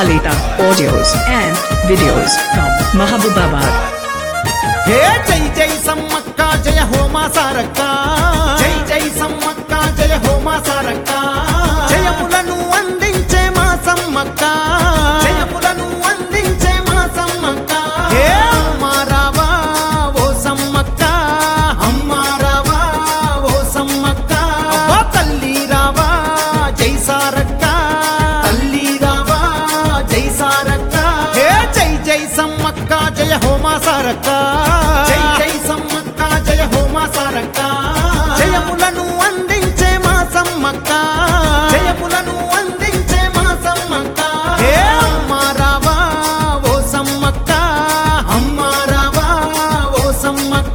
Lalita audios and videos from Mahabubabad. హే జై జై సమ్మక్క జయ హోమా సారక్క జై జై సమ్మక్క జయ హోమా సారక్క జయములను అందించే మా సమ్మక్క జయములను అందించే మా సమ్మక్క హే అమ్మా రావా ఓ సమ్మక్క అమ్మా రావా ఓ సమ్మక్క అబ్బా తల్లి రావా జై సారక్క తల్లి రావా జై సారక్క హే జై జై సమ్మక్క జయ హోమా సారక్క జై జై సమ్మక్క జయ హోమా సారక్క జయములను అందించే మా సమ్మక్క జయములను అందించే మా సమ్మక్క హే అమ్మా రావా ఓ సమ్మక్క అమ్మా రావా ఓ Sammakka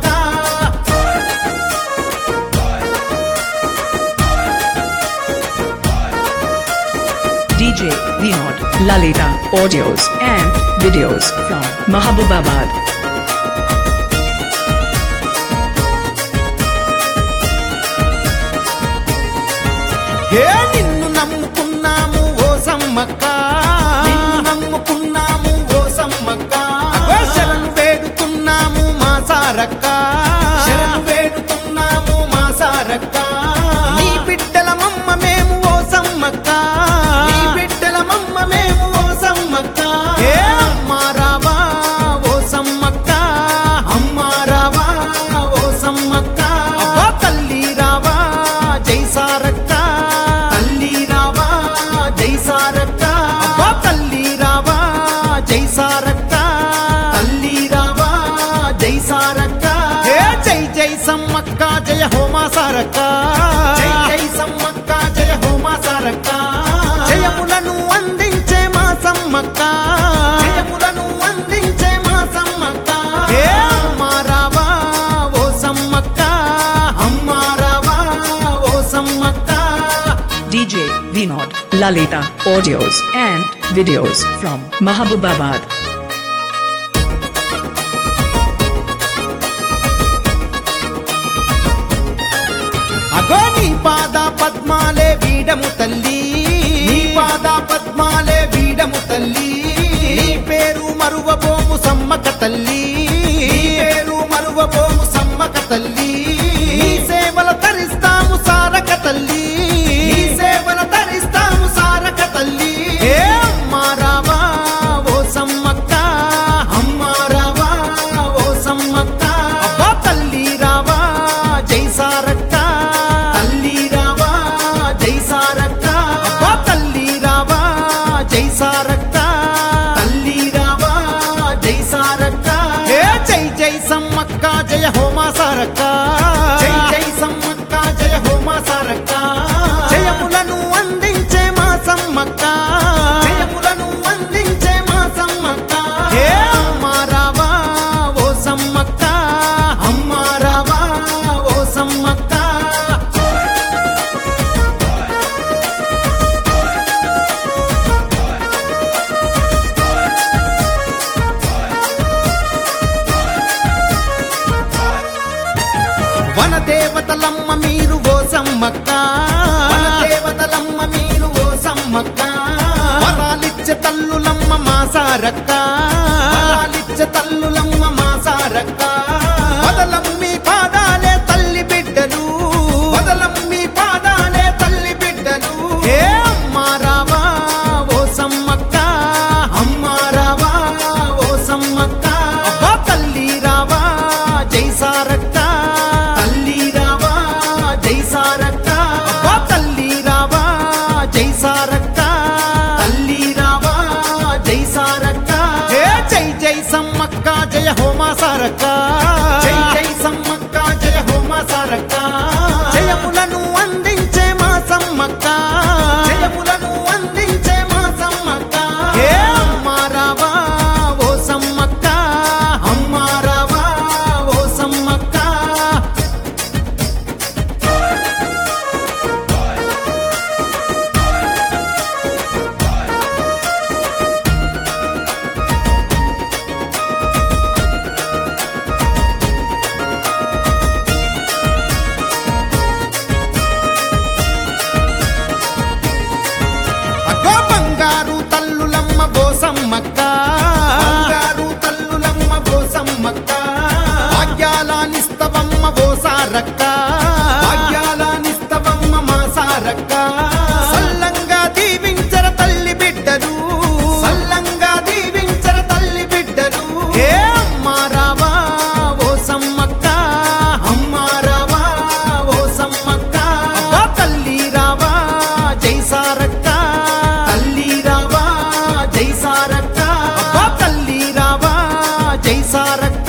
DJ Vinod Lalita audios and videos from Mahabubabad. ఏ నిన్ను నమ్ముకున్నాము ఓ సమ్మక్క నిన్ను నమ్ముకున్నాము ఓ సమ్మక్క ఓ శరణు వేడుతున్నాము మా సారక్క శరణు వేడుతున్నాము మా సారక్క నీ బిడ్డల మమ్మ మేము ఓ సమ్మక్క నీ బిడ్డల మమ్మ మేము ఓ సమ్మక్క ఏ అమ్మా రావా ఓ సమ్మక్క అమ్మా రావా ఓ సమ్మక్క అబ్బా తల్లి రావా జై సారక్క తల్లి రావా జై సారక్క అబ్బా తల్లి రావా జై సారక్క తల్లి రావా జై సారక్క హే జై జై సమ్మక్క జయ హోమా సారక్క జై జై సమ్మక్క జయ హోమా సారక్క జయములను అందించే మా సమ్మక్క జయములను అందించే మా సమ్మక్క హే అమ్మా రావా ఓ సమ్మక్క అమ్మా రావా ఓ Sammakka DJ Vinod Lalita audios and videos from Mahabubabad. అగో నీ పాద పద్మాలే వీడము తల్లి నీ పాద పద్మాలే వీడము తల్లి నీ పేరు మరువబోము సమ్మక తల్లి నీ పేరు మరువబోము సమ్మక తల్లి నీ సేవల తరిస్తాము సారక తల్లి నీ సేవల తరిస్తాము సారక తల్లి ఏ అమ్మా రావా ఓ సమ్మక్క అమ్మా రావా ఓ సమ్మక్క అబ్బా తల్లి రావా జై సారక్క తల్లి రావా జై సారక్క అబ్బా తల్లి రావా జై సారక్క తల్లి రావా జై సారక్క హే జై జై సమ్మక్క జయ హోమా సారక్క జై జై సమ్మక్క జయ హోమా సారక్క జయములను అందించే మా సమ్మక్క జయములను అందించే మా సమ్మక్క హే అమ్మా రావా ఓ సమ్మక్క అమ్మా రావా ఓ సమ్మక్క వన దేవతలమ్మ మీరు ఓ సమ్మక్క వన దేవతలమ్మ మీరు ఓ సమ్మక్క వరాలిచ్చే తల్లులమ్మ మా సారక్క వరాలిచ్చే తల్లులమ్మ మా సారక్క వదలం మీ పాదాలే తల్లి బిడ్డలు వదలం మీ పాదాలే తల్లి బిడ్డలు ఏ అమ్మా రావా ఓ సమ్మక్క అమ్మా రావా ఓ సమ్మక్క అబ్బా తల్లి రావా జై సారక్క తల్లి రావా జై సారక్క అబ్బా తల్లి రావా జై సారక్క తల్లి రావా జై సారక్క హే జై జై సమ్మక్క జయ హోమా సారక్క జై జై సమ్మక్క జయ హోమా సారక్క జయములను అందించే మా సమ్మక్క జయములను అందించే మా సమ్మక్క హే అమ్మా రావా ఓ సమ్మక్క అమ్మా రావా ఓ సమ్మక్క సమ్మక్క బంగారు తల్లులమ్మ ఓ సమ్మక్క భాగ్యాలానిస్తవమ్మ ఓ సారక్క భాగ్యాలానిస్తవమ్మ మా సారక్క సల్లంగా దీవించర తల్లి బిడ్డలు సల్లంగా దీవించర తల్లి బిడ్డలు ఏ అమ్మా రావా ఓ సమ్మక్క అమ్మా రావా ఓ సమ్మక్క అబ్బా తల్లి రావా జై సారక్క తల్లి రావా జై సారక్క అబ్బా తల్లి రావా జై సారక్క